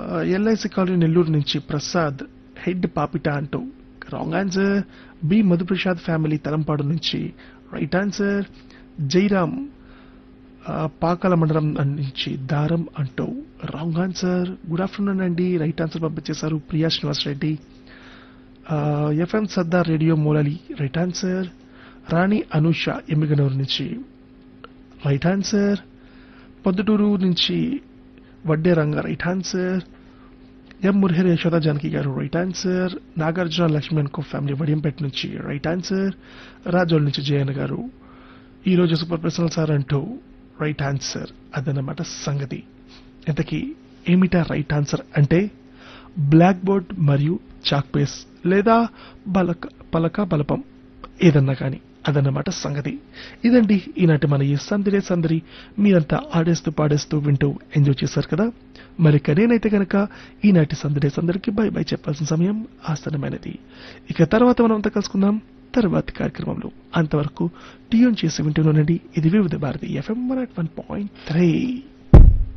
LIC colony Nellore నుంచి Prasad head పాపిట అంటూ wrong answer B Madhuprasad family Talampadu నుంచి రైట్ ఆన్సర్ జైరామ్ ఆ, పాకాల మండలం నుంచి దారం అంటూ రాంగ్ ఆన్సర్ గుడ్ ఆఫ్టర్నూన్ అండి రైట్ ఆన్సర్ పంపించేశారు ప్రియా శ్రీనివాస్ రెడ్డి ఎఫ్ఎం సర్దార్ రేడియో మూలలి రైట్ ఆన్సర్ రాణి అనూష ఎమ్మిగనూరు నుంచి రైట్ ఆన్సర్ పొద్దుటూరు నుంచి Vadde Ranga right answer M Murahari Yashoda Janaki గారు right answer Nagarjuna Lakshman co family Vadiyampeta నుంచి రైట్ ఆన్సర్ రాజోల్ నుంచి జయన్ గారు ఈ రోజు సూపర్ పర్సనల్ సార్ అంటూ రైట్ ఆన్సర్ అదన్నమాట సంగతి ఇంతకీ ఏమిటా రైట్ ఆన్సర్ అంటే బ్లాక్ బోర్డ్ మరియు చాక్ పేస్ లేదా బలక పలక బలపం ఏదన్నా కానీ అదన్నమాట సంగతి ఇదండి ఈనాటి మన ఈ సందడి సందడి మీరంతా ఆడేస్తూ పాడేస్తూ వింటూ ఎంజాయ్ చేశారు కదా మరి ఇక నేనైతే గనక ఈనాటి సందడి సందడికి బై బై చెప్పాల్సిన సమయం ఆసనమైనది ఇక తర్వాత మనం అంతా కలుసుకుందాం తర్వాతి కార్యక్రమంలో అంతవరకు ట్యూన్ చేసి వింటూనండి ఇది Vividh Bharati FM one point three